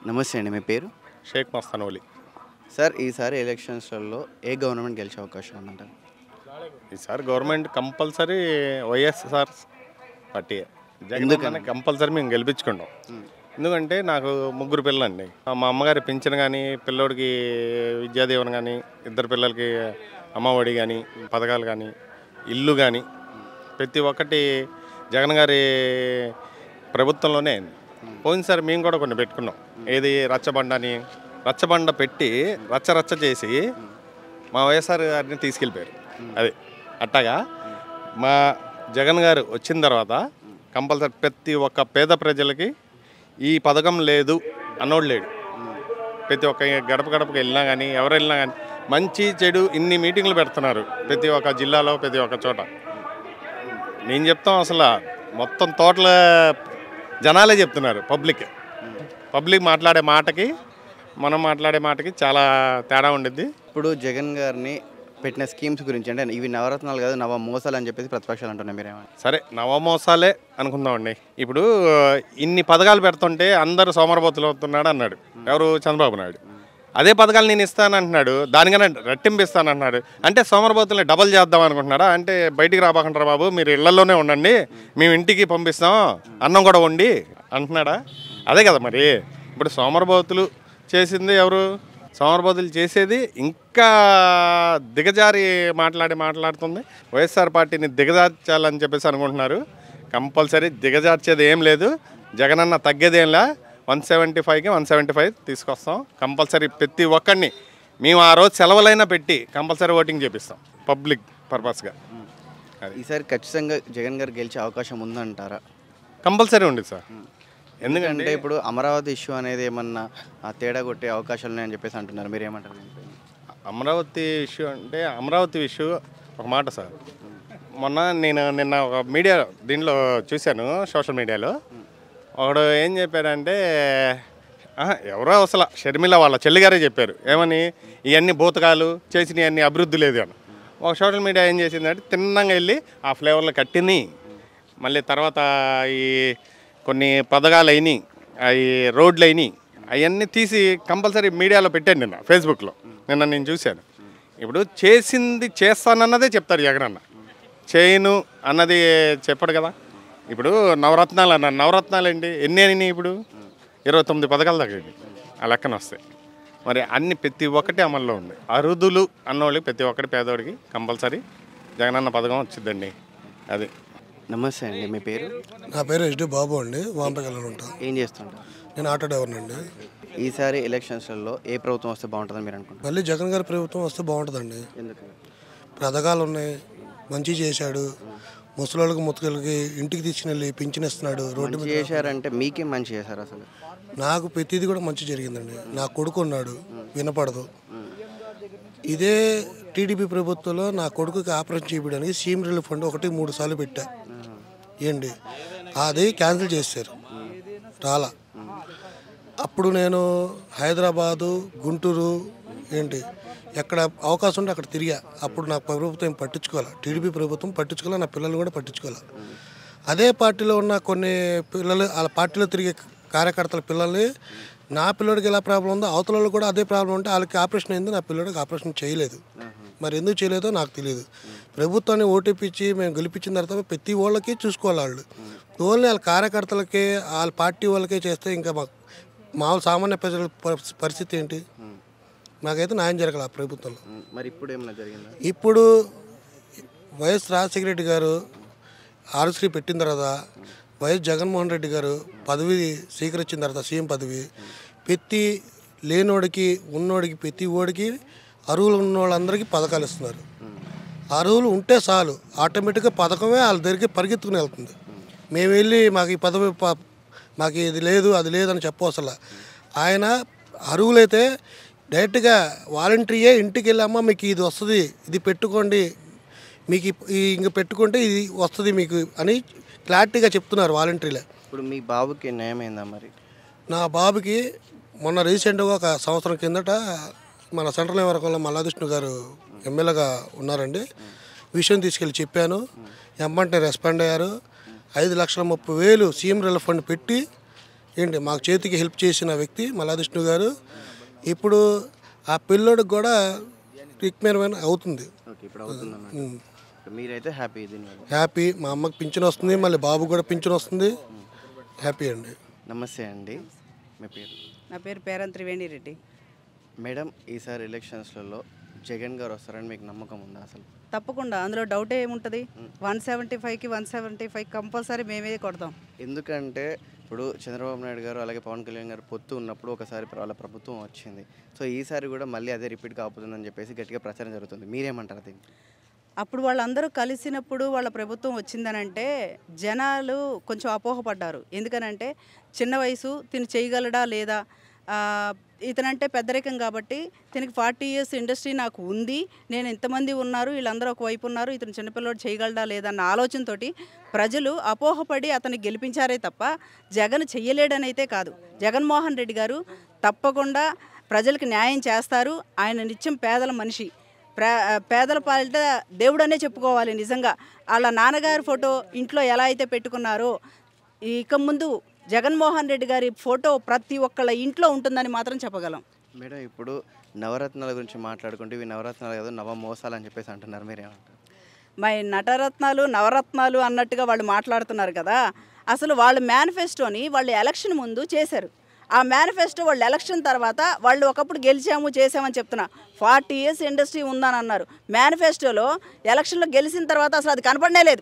నమస్తే అండి మీ పేరు షేక్ మస్తానోలి సార్ ఈసారి ఎలక్షన్స్లలో ఏ గవర్నమెంట్ గెలిచే అవకాశం ఉందంటారు ఈసారి government compulsory YSR party Jagan compulsory మేము గెలిపించుకుంటాం ఎందుకంటే నాకు ముగ్గురు పిల్లలండి మా అమ్మగారి పింఛన్ కానీ పిల్లోడికి విద్యాదీవన కానీ ఇద్దరు పిల్లలకి అమ్మఒడి కానీ పథకాలు కానీ ఇల్లు కానీ ప్రతి ఒక్కటి జగన్ గారి ప్రభుత్వంలోనే అయింది పోయినసారి మేము కూడా కొన్ని పెట్టుకున్నాం ఏది రచ్చబండ అని రచ్చబండ పెట్టి రచ్చ రచ్చ చేసి మా వైఎస్ఆర్ గారిని తీసుకెళ్ళిపోయారు అది అట్టగా మా జగన్ గారు వచ్చిన తర్వాత కంపల్సరీ ప్రతి ఒక్క పేద ప్రజలకి ఈ పథకం లేదు అన్నోడు లేడు ప్రతి ఒక్క గడప గడపకి వెళ్ళినా కానీ ఎవరు వెళ్ళినా కానీ మంచి చెడు ఇన్ని మీటింగ్లు పెడుతున్నారు ప్రతి ఒక్క జిల్లాలో ప్రతి ఒక్క చోట నేను చెప్తాం అసలు మొత్తం తోటల జనాలే చెప్తున్నారు పబ్లిక్ పబ్లిక్ మాట్లాడే మాటకి మనం మాట్లాడే మాటకి చాలా తేడా ఉండిద్ది ఇప్పుడు జగన్ గారిని పెట్టిన స్కీమ్స్ గురించి అంటే ఇవి నవరత్నాలు కాదు నవ మోసాలు అని చెప్పేసి ప్రతిపక్షాలు అంటున్నాయి మీరేమన్నా సరే నవమోసాలే అనుకుందామండి ఇప్పుడు ఇన్ని పథకాలు పెడుతుంటే అందరూ సోమరబోతులు అవుతున్నాడు అన్నాడు ఎవరు చంద్రబాబు నాయుడు అదే పథకాలు నేను ఇస్తాను అంటున్నాడు దానికన్నా రెట్టింపు ఇస్తాను అంటున్నాడు అంటే సోమరబోతుల్ని డబల్ చేద్దాం అనుకుంటున్నాడా అంటే బయటికి రాబాకంటారా బాబు మీరు ఇళ్లలోనే ఉండండి మేము ఇంటికి పంపిస్తాం అన్నం కూడా వండి అంటున్నాడా అదే కదా మరి ఇప్పుడు సోమరబోతులు చేసింది ఎవరు సోమరబోతులు చేసేది ఇంకా దిగజారి మాట్లాడి మాట్లాడుతుంది వైఎస్ఆర్ పార్టీని దిగజార్చాలని చెప్పేసి అనుకుంటున్నారు కంపల్సరీ దిగజార్చేది ఏం లేదు జగనన్న తగ్గేదేంలా వన్ సెవెంటీ ఫైవ్కి వన్ సెవెంటీ ఫైవ్ తీసుకొస్తాం కంపల్సరీ ప్రతి ఒక్కరిని మేము ఆ రోజు సెలవులైనా పెట్టి కంపల్సరీ ఓటింగ్ చేపిస్తాం పబ్లిక్ పర్పస్గా ఈసారి ఖచ్చితంగా జగన్ గారు గెలిచే అవకాశం ఉందంటారా కంపల్సరీ ఉంది సార్ ఎందుకంటే ఎందుకంటే ఇప్పుడు అమరావతి ఇష్యూ అనేది ఏమన్నా ఆ, తేడా కొట్టే అవకాశాలు ఉన్నాయని చెప్పేసి అంటున్నారు మీరు ఏమంటారు దీనిపైన? అమరావతి ఇష్యూ అంటే అమరావతి ఇష్యూ ఒక మాట సార్ మొన్న నేను నిన్న ఒక మీడియా దీంట్లో చూశాను సోషల్ మీడియాలో ఒకడు ఏం చెప్పాడంటే ఆహా, ఎవరో అసలు షర్మిల వాళ్ళ చెల్లిగారే చెప్పారు ఏమని ఇవన్నీ భూతకాలు చేసిన ఇవన్నీ అభివృద్ధి లేదు అని ఒక సోషల్ మీడియా ఏం చేసిందంటే తిన్నంగా వెళ్ళి ఆ ఫ్లేవర్లో కట్టింది మళ్ళీ తర్వాత ఈ కొన్ని పథకాలు అయినాయి అవి రోడ్లు అయినాయి అవన్నీ తీసి కంపల్సరీ మీడియాలో పెట్టాను నిన్న ఫేస్బుక్లో నిన్న నేను చూశాను ఇప్పుడు చేసింది చేస్తానన్నదే చెప్తారు జగన్ అన్న చేయను అన్నది చెప్పడు కదా ఇప్పుడు నవరత్నాలు అన్న నవరత్నాలు ఏంటి ఎన్ని అయినాయి ఇప్పుడు ఇరవై తొమ్మిది పథకాలు తగ్గింది ఆ లెక్కన వస్తాయి మరి అన్ని ప్రతి ఒక్కటి అమల్లో ఉంది అరుదులు అన్నోళ్ళకి ప్రతి ఒక్కటి పేదోడికి కంపల్సరీ జగనన్న పథకం వచ్చిందండి అది నమస్తే అండి మీ పేరు నా పేరు హెచ్డి బాబు అండి వాంపకల్లో ఉంటా ఏం చేస్తుంటారు నేను ఆటో డ్రైవర్ని అండి ఈసారి ఎలక్షన్స్లలో ఏ ప్రభుత్వం వస్తే బాగుంటుందని మీరు అనుకుంటారు మళ్ళీ జగన్ గారి ప్రభుత్వం వస్తే బాగుంటుందండి ఎందుకని పథకాలు ఉన్నాయి మంచి చేశాడు ముసలోళ్ళకి ముత్తకలకి ఇంటికి తీసుకుని పింఛన్ ఇస్తున్నాడు రోడ్డు మంచి చేశారంటే మీకేం మంచి చేశారు అసలు నాకు ప్రతిదీ కూడా మంచి జరిగిందండి నా కొడుకు ఉన్నాడు వినపడదు ఇదే టీడీపీ ప్రభుత్వంలో నా కొడుకుకి ఆపరేషన్ చేయడానికి సీఎం రిలీఫ్ ఫండ్ ఒకటి మూడు సార్లు పెట్టా ఏంటి అది క్యాన్సిల్ చేశారు రాలా అప్పుడు నేను హైదరాబాదు గుంటూరు ఏంటి ఎక్కడ అవకాశం ఉంటే అక్కడ తిరిగా అప్పుడు నాకు ప్రభుత్వం ఏం పట్టించుకోవాలి టీడీపీ ప్రభుత్వం పట్టించుకోవాలి నా పిల్లల్ని కూడా పట్టించుకోవాలి అదే పార్టీలో ఉన్న కొన్ని పిల్లలు వాళ్ళ పార్టీలో తిరిగే కార్యకర్తల పిల్లల్ని నా పిల్లడికి ఎలా ప్రాబ్లం ఉందో అవతల వాళ్ళకి కూడా అదే ప్రాబ్లం ఉంటే వాళ్ళకి ఆపరేషన్ అయింది నా పిల్లడికి ఆపరేషన్ చేయలేదు మరి ఎందుకు చేయలేదో నాకు తెలియదు ప్రభుత్వాన్ని ఓటీపీ మేము గెలిపించిన తర్వాత ప్రతి వాళ్ళకి చూసుకోవాలి వాళ్ళు ఓన్లీ వాళ్ళ కార్యకర్తలకి వాళ్ళ పార్టీ వాళ్ళకే చేస్తే ఇంకా మాకు మామూలు సామాన్య ప్రజల పరి- పరిస్థితి ఏంటి నాకైతే న్యాయం జరగాలి ఆ ప్రభుత్వంలో ఉమ్, మరి ఇప్పుడు ఏమైనా జరిగిందా ఇప్పుడు వైఎస్ రాజశేఖర రెడ్డి గారు ఆరుశ్రీ పెట్టిన తర్వాత వైఎస్ జగన్మోహన్ రెడ్డి గారు పదవి స్వీకరించిన తర్వాత సీఎం పదవి ప్రతి లేనోడికి ఉన్నోడికి ప్రతి ఓడికి అరువులు ఉన్న వాళ్ళందరికీ పథకాలు ఇస్తున్నారు అరువులు ఉంటే చాలు ఆటోమేటిక్గా పథకమే వాళ్ళ దగ్గరికి పరిగెత్తుకుని వెళ్తుంది మేము వెళ్ళి మాకు ఈ పదవి ప- మాకు ఇది లేదు అది లేదు అని చెప్పవసల ఆయన అరువులైతే డైరెక్ట్గా వాలంటరీయే ఇంటికి వెళ్ళి అమ్మ మీకు ఇది వస్తుంది ఇది పెట్టుకోండి మీకు ఇప్- ఈ ఇంక పెట్టుకుంటే ఇది వస్తుంది మీకు అని క్లారిటీగా చెప్తున్నారు వాలంటరీలే ఇప్పుడు మీ బాబుకి న్యాయమైందా మరి నా బాబుకి మొన్న రీసెంట్గా ఒక సంవత్సరం కిందట మన సెంట్రల్ నియోజకవర్గంలో మల్లాకృష్ణ గారు ఎమ్మెల్యేగా ఉన్నారండి విషయం తీసుకెళ్ళి చెప్పాను ఎమ్మంటే రెస్పాండ్ అయ్యారు ఐదు లక్షల ముప్పై వేలు సీఎం రిలీఫ్ ఫండ్ పెట్టి ఏంటి మాకు చేతికి హెల్ప్ చేసిన వ్యక్తి మల్లాదిష్ణు గారు ఇప్పుడు ఆ పిల్లోడికి కూడా ట్రీట్మెంట్ అవుతుంది ఓకే ఇప్పుడు అవుతుందన్న ఉమ్. మీరైతే హ్యాపీ దీనివల్ల హ్యాపీ మా అమ్మకి పింఛన్ వస్తుంది మళ్ళీ బాబు కూడా పింఛన్ వస్తుంది హ్యాపీ అండి నమస్తే అండి మీ పేరు నా పేరు పేరం త్రివేణి రెడ్డి మేడం ఈసారి ఎలక్షన్స్లలో జగన్ గారు వస్తారని మీకు నమ్మకం ఉందా అసలు తప్పకుండా అందులో డౌట్ ఏముంటుంది వన్ సెవెంటీ ఫైవ్కి వన్ సెవెంటీ ఫైవ్ కంపల్సరీ మేమే కొడతాం ఎందుకంటే ఇప్పుడు చంద్రబాబు నాయుడు గారు అలాగే పవన్ కళ్యాణ్ గారు పొత్తు ఉన్నప్పుడు ఒకసారి వాళ్ళ ప్రభుత్వం వచ్చింది సో ఈసారి కూడా మళ్ళీ అదే రిపీట్ కాబోతుందని చెప్పేసి గట్టిగా ప్రచారం జరుగుతుంది మీరేమంటారు దీనికి అప్పుడు వాళ్ళందరూ కలిసినప్పుడు వాళ్ళ ప్రభుత్వం వచ్చిందనంటే జనాలు కొంచెం అపోహపడ్డారు ఎందుకనంటే చిన్న వయసు తిని చేయగలడా లేదా ఆ, ఇతనంటే పెద్దరికం కాబట్టి దీనికి ఫార్టీ ఇయర్స్ ఇండస్ట్రీ నాకు ఉంది నేను ఎంతమంది ఉన్నారు వీళ్ళందరూ ఒకవైపు ఉన్నారు ఇతను చిన్నపిల్లోడు చేయగలడా లేదా అన్న ఆలోచనతోటి ప్రజలు అపోహపడి అతన్ని గెలిపించారే తప్ప జగన్ చెయ్యలేడని అయితే కాదు జగన్మోహన్ రెడ్డి గారు తప్పకుండా ప్రజలకు న్యాయం చేస్తారు ఆయన నిత్యం పేదల మనిషి ప్రే పేదల పాలిట దేవుడనే చెప్పుకోవాలి నిజంగా వాళ్ళ నాన్నగారి ఫోటో ఇంట్లో ఎలా అయితే పెట్టుకున్నారో ఇక ముందు జగన్మోహన్ రెడ్డి గారి ఫోటో ప్రతి ఒక్కళ్ళ ఇంట్లో ఉంటుందని మాత్రం చెప్పగలం మేడం ఇప్పుడు నవరత్నాల గురించి మాట్లాడుకుంటే ఇవి నవరత్నాలు కాదు నవ మోసాలు అని చెప్పేసి అంటున్నారు మీరేమంటారు మై నటరత్నాలు నవరత్నాలు అన్నట్టుగా వాళ్ళు మాట్లాడుతున్నారు కదా అసలు వాళ్ళ మేనిఫెస్టోని వాళ్ళు ఎలక్షన్ ముందు చేశారు ఆ మేనిఫెస్టో వాళ్ళు ఎలక్షన్ తర్వాత వాళ్ళు ఒకప్పుడు గెలిచాము చేసామని చెప్తున్నా ఫార్టీ ఇయర్స్ ఇండస్ట్రీ ఉందని అన్నారు మేనిఫెస్టోలో ఎలక్షన్లో గెలిచిన తర్వాత అసలు అది కనపడనే లేదు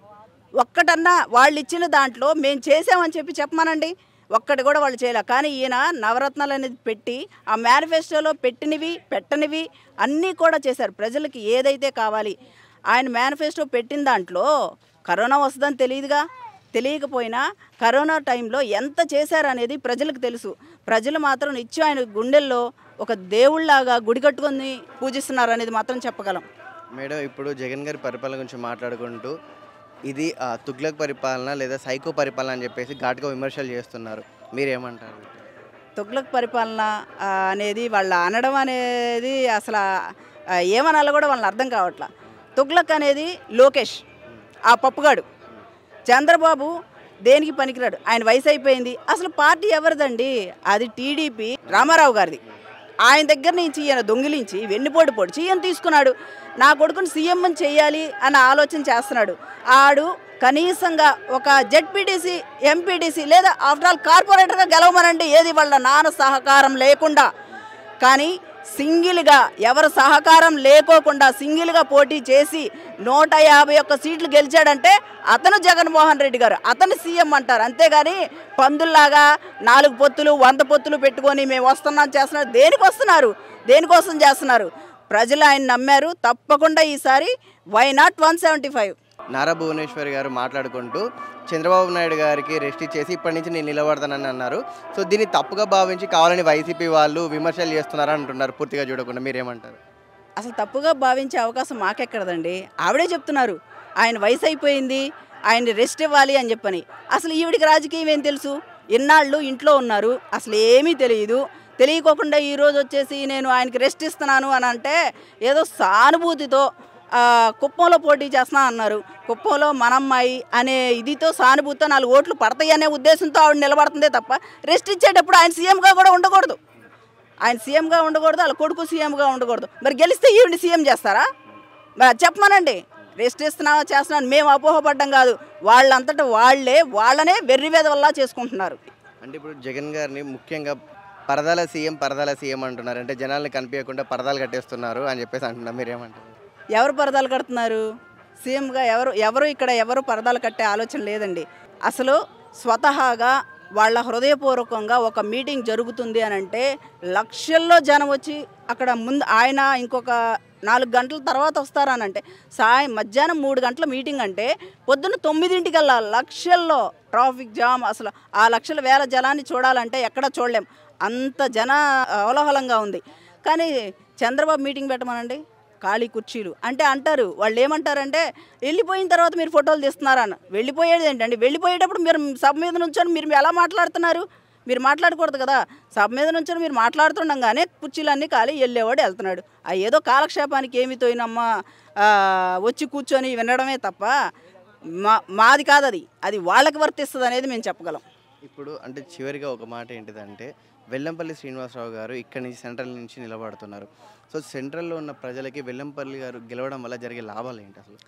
ఒక్కటన్నా వాళ్ళు ఇచ్చిన దాంట్లో మేము చేసామని చెప్పి చెప్పమానండి ఒక్కటి కూడా వాళ్ళు చేయలే కానీ ఈయన నవరత్నాలు అనేది పెట్టి ఆ మేనిఫెస్టోలో పెట్టినవి పెట్టనివి అన్నీ కూడా చేశారు ప్రజలకి ఏదైతే కావాలి ఆయన మేనిఫెస్టో పెట్టిన దాంట్లో కరోనా వస్తుందని తెలియదుగా తెలియకపోయినా కరోనా టైంలో ఎంత చేశారనేది ప్రజలకు తెలుసు ప్రజలు మాత్రం నిత్యం ఆయన గుండెల్లో ఒక దేవుళ్ళలాగా గుడి కట్టుకొని పూజిస్తున్నారు అనేది మాత్రం చెప్పగలం మేడం ఇప్పుడు జగన్ గారి పరిపాలన గురించి మాట్లాడుకుంటూ ఇది ఆ, తుగ్లక్ పరిపాలన లేదా సైకో పరిపాలన అని చెప్పేసి ఘాటుగా విమర్శలు చేస్తున్నారు మీరేమంటారు తుగ్లక్ పరిపాలన ఆ, అనేది వాళ్ళ అనడం అనేది అసలు ఆ, ఏమనాలో కూడా వాళ్ళని అర్థం కావట్లా తుగ్లక్ అనేది లోకేష్ ఆ పప్పుగాడు చంద్రబాబు దేనికి పనికిరాడు ఆయన వయసు అయిపోయింది అసలు పార్టీ ఎవరిదండి అది టీడీపీ రామారావు గారిది ఆయన దగ్గర నుంచి ఈయన దొంగిలించి వెన్నుపోటు పొడిచి ఈయన తీసుకున్నాడు నా కొడుకుని సీఎం అని చేయాలి అన్న ఆలోచన చేస్తున్నాడు ఆడు కనీసంగా ఒక జెడ్పీటీసీ ఎంపీటీసీ లేదా ఆఫ్టర్ ఆల్ కార్పొరేటర్గా గెలవమనండి ఏది వాళ్ళ నాన్న సహకారం లేకుండా కానీ సింగిల్గా ఎవరు సహకారం లేకోకుండా సింగిల్గా పోటీ చేసి నూట యాభై ఒక్క సీట్లు గెలిచాడంటే అతను జగన్మోహన్ రెడ్డి గారు అతను సీఎం అంటారు అంతేగాని పందుల్లాగా నాలుగు పొత్తులు వంద పొత్తులు పెట్టుకొని మేము వస్తున్నాం చేస్తున్నారు దేనికి వస్తున్నారు దేనికోసం చేస్తున్నారు ప్రజలు ఆయన నమ్మారు తప్పకుండా ఈసారి why not one seventy five Nara Bhuvaneswari గారు మాట్లాడుకుంటూ చంద్రబాబు నాయుడు గారికి రెస్ట్ ఇచ్చేసి ఇప్పటి నుంచి నేను నిలబడతానని అన్నారు సో దీన్ని తప్పుగా భావించి కావాలని వైసీపీ వాళ్ళు విమర్శలు చేస్తున్నారని అంటున్నారు పూర్తిగా చూడకుండా మీరేమంటారు అసలు తప్పుగా భావించే అవకాశం మాకెక్కడదండి ఆవిడే చెప్తున్నారు ఆయన వయసు అయిపోయింది ఆయన రెస్ట్ ఇవ్వాలి అని చెప్పని అసలు ఈవిడికి రాజకీయం ఏం తెలుసు ఇన్నాళ్ళు ఇంట్లో ఉన్నారు అసలు ఏమీ తెలియదు తెలియకోకుండా ఈరోజు వచ్చేసి నేను ఆయనకి రెస్ట్ ఇస్తున్నాను అని అంటే ఏదో సానుభూతితో ఆ, కుప్పంలో పోటీ చేస్తున్నా అన్నారు కుప్పంలో మనమ్మాయి అనే ఇదితో సానుభూతితో నాలుగు ఓట్లు పడతాయి అనే ఉద్దేశంతో ఆవిడ నిలబడుతుందే తప్ప రెస్ట్ ఇచ్చేటప్పుడు ఆయన సీఎంగా కూడా ఉండకూడదు ఆయన సీఎంగా ఉండకూడదు వాళ్ళ కొడుకు సీఎంగా ఉండకూడదు మరి గెలిస్తే ఈవిని సీఎం చేస్తారా మరి అది చెప్పమనండి రెస్ట్ ఇస్తున్నావా చేస్తున్నాను మేము అపోహపడ్డం కాదు వాళ్ళంతటా వాళ్ళే వాళ్ళనే వెర్రివేద వల్ల చేసుకుంటున్నారు అంటే ఇప్పుడు జగన్ గారిని ముఖ్యంగా పరదాల సీఎం పరదాల సీఎం అంటున్నారు అంటే జనాల్ని కనిపించకుండా పరదాలు కట్టేస్తున్నారు అని చెప్పేసి అంటున్నారు మీరేమంటారు ఎవరు పరదాలు కడుతున్నారు సీఎంగా ఎవరు ఎవరు ఇక్కడ ఎవరు పరదాలు కట్టే ఆలోచన లేదండి అసలు స్వతహాగా వాళ్ళ హృదయపూర్వకంగా ఒక మీటింగ్ జరుగుతుంది అని అంటే లక్షల్లో జనం వచ్చి అక్కడ ముందు ఆయన ఇంకొక నాలుగు గంటల తర్వాత వస్తారనంటే సాయం మధ్యాహ్నం మూడు గంటల మీటింగ్ అంటే పొద్దున్న తొమ్మిదింటికల్లా లక్షల్లో ట్రాఫిక్ జామ్ అసలు ఆ లక్షల వేల జనాన్ని చూడాలంటే ఎక్కడ చూడలేం అంత జన అవలహలంగా ఉంది కానీ చంద్రబాబు మీటింగ్ పెట్టమనండి ఖాళీ కుర్చీలు అంటే అంటారు వాళ్ళు ఏమంటారంటే వెళ్ళిపోయిన తర్వాత మీరు ఫోటోలు తీస్తున్నారన్న వెళ్ళిపోయేది ఏంటండి వెళ్ళిపోయేటప్పుడు మీరు సభ మీద నుంచొని మీరు ఎలా మాట్లాడుతున్నారు మీరు మాట్లాడకూడదు కదా సభ మీద నుంచొని మీరు మాట్లాడుతుండగానే కుర్చీలన్నీ ఖాళీ వెళ్ళేవాడు వెళ్తున్నాడు ఆ ఏదో కాలక్షేపానికి ఏమి తోయినమ్మా ఆ, వచ్చి కూర్చొని వినడమే తప్ప మా మాది కాదు అది అది వాళ్ళకి వర్తిస్తుంది అనేది మేము చెప్పగలం ఇప్పుడు అంటే చివరిగా ఒక మాట ఏంటిదంటే వెల్లంపల్లి శ్రీనివాసరావు గారు ఇక్కడి నుంచి సెంట్రల్ నుంచి నిలబడుతున్నారు సో సెంట్రల్లో ఉన్న ప్రజలకి వెల్లంపల్లి గారు గెలవడం వల్ల జరిగే లాభాలు ఏంటి అసలు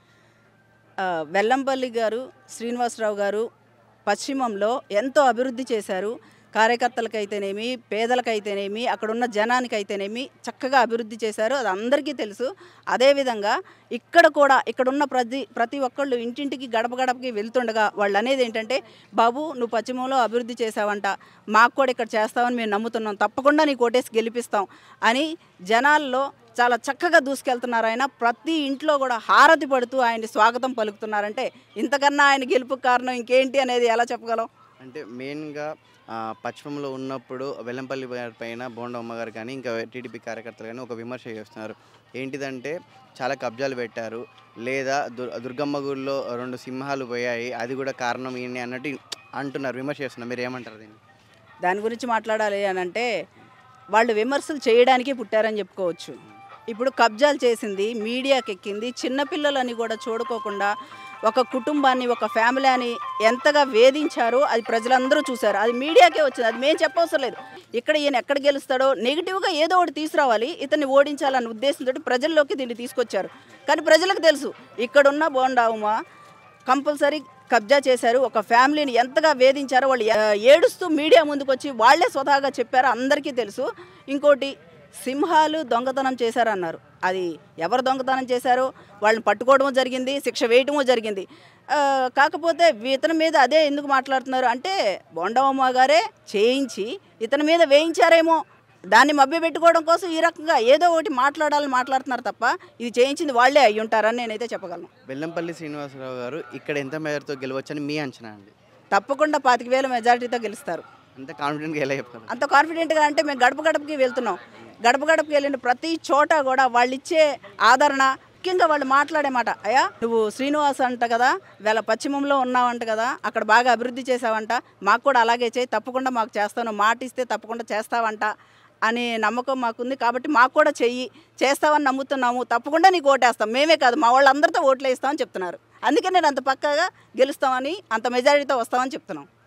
ఆ, వెల్లంపల్లి గారు శ్రీనివాసరావు గారు పశ్చిమంలో ఎంతో అభివృద్ధి చేశారు కార్యకర్తలకైతేనేమి పేదలకైతేనేమి అక్కడున్న జనానికైతేనేమి చక్కగా అభివృద్ధి చేశారు అది అందరికీ తెలుసు అదేవిధంగా ఇక్కడ కూడా ఇక్కడున్న ప్రతి ప్రతి ఒక్కళ్ళు ఇంటింటికి గడప గడపకి వెళ్తుండగా వాళ్ళు అనేది ఏంటంటే బాబు నువ్వు పశ్చిమంలో అభివృద్ధి చేసావంట మాకు కూడా ఇక్కడ చేస్తావని మేము నమ్ముతున్నాం తప్పకుండా నీ కోటేసి గెలిపిస్తాం అని జనాల్లో చాలా చక్కగా దూసుకెళ్తున్నారు ఆయన ప్రతి ఇంట్లో కూడా హారతి పడుతూ ఆయన్ని స్వాగతం పలుకుతున్నారంటే ఇంతకన్నా ఆయన గెలుపుకు కారణం ఇంకేంటి అనేది ఎలా చెప్పగలం అంటే మెయిన్గా ఆ, పశ్చిమంలో ఉన్నప్పుడు వెల్లంపల్లి గారి పైన బోండమ్మ గారు కానీ ఇంకా టీడీపీ కార్యకర్తలు కానీ ఒక విమర్శ చేస్తున్నారు ఏంటిదంటే చాలా కబ్జాలు పెట్టారు లేదా దుర్ దుర్గమ్మ గుడిలో రెండు సింహాలు పోయాయి అది కూడా కారణం ఈయన అన్నట్టు అంటున్నారు విమర్శ చేస్తున్నారు మీరు ఏమంటారు దీన్ని దాని గురించి మాట్లాడాలి అని అంటే వాళ్ళు విమర్శలు చేయడానికి పుట్టారని చెప్పుకోవచ్చు ఇప్పుడు కబ్జాలు చేసింది మీడియాకి ఎక్కింది చిన్నపిల్లలని కూడా చూడుకోకుండా ఒక కుటుంబాన్ని ఒక ఫ్యామిలీ అని ఎంతగా వేధించారో అది ప్రజలందరూ చూశారు అది మీడియాకే వచ్చింది అది మేము చెప్పవసరం లేదు ఇక్కడ ఈయన ఎక్కడ గెలుస్తాడో నెగిటివ్గా ఏదో ఒకటి తీసుకురావాలి ఇతన్ని ఓడించాలన్న ఉద్దేశంతో ప్రజల్లోకి దీన్ని తీసుకొచ్చారు కానీ ప్రజలకు తెలుసు ఇక్కడున్న బోండావుమా కంపల్సరీ కబ్జా చేశారు ఒక ఫ్యామిలీని ఎంతగా వేధించారో వాళ్ళు ఏ- ఏడుస్తూ మీడియా ముందుకు వచ్చి వాళ్ళే స్వతహాగా చెప్పారు అందరికీ తెలుసు ఇంకోటి సింహాలు దొంగతనం చేశారన్నారు అది ఎవరు దొంగతనం చేశారో వాళ్ళని పట్టుకోవడము జరిగింది శిక్ష వేయటము జరిగింది ఆ, కాకపోతే ఇతని మీద అదే ఎందుకు మాట్లాడుతున్నారు అంటే బొండవమ్మ గారే చేయించి ఇతని మీద వేయించారేమో దాన్ని మభ్యపెట్టుకోవడం కోసం ఈ రకంగా ఏదో ఒకటి మాట్లాడాలని మాట్లాడుతున్నారు తప్ప ఇది చేయించింది వాళ్ళే అయ్యి ఉంటారని నేనైతే చెప్పగలను వెల్లంపల్లి శ్రీనివాసరావు గారు ఇక్కడ ఎంత మేరతో గెలవచ్చని మీ అంచనా అండి తప్పకుండా పాతిక వేల మెజారిటీతో గెలుస్తారు అంత కాన్ఫిడెంట్గా ఎలా చెప్తారు అంత కాన్ఫిడెంట్గా అంటే మేము గడప గడపకి వెళ్తున్నాం గడప గడపకి వెళ్ళిన ప్రతి చోట కూడా వాళ్ళు ఇచ్చే ఆదరణ ముఖ్యంగా వాళ్ళు మాట్లాడే మాట అయ్యా నువ్వు శ్రీనివాస్ అంట కదా వేళ పశ్చిమంలో ఉన్నావంట కదా అక్కడ బాగా అభివృద్ధి చేసావంట మాకు కూడా అలాగే చేయి తప్పకుండా మాకు చేస్తాను మాట ఇస్తే తప్పకుండా చేస్తావంట అనే నమ్మకం మాకుంది కాబట్టి మాకు కూడా చెయ్యి చేస్తావని నమ్ముతున్నాము తప్పకుండా నీకు ఓటేస్తాం మేమే కాదు మా వాళ్ళందరితో ఓట్లు వేస్తామని చెప్తున్నారు అందుకే నేను అంత పక్కాగా గెలుస్తామని అంత మెజారిటీతో వస్తామని చెప్తున్నాం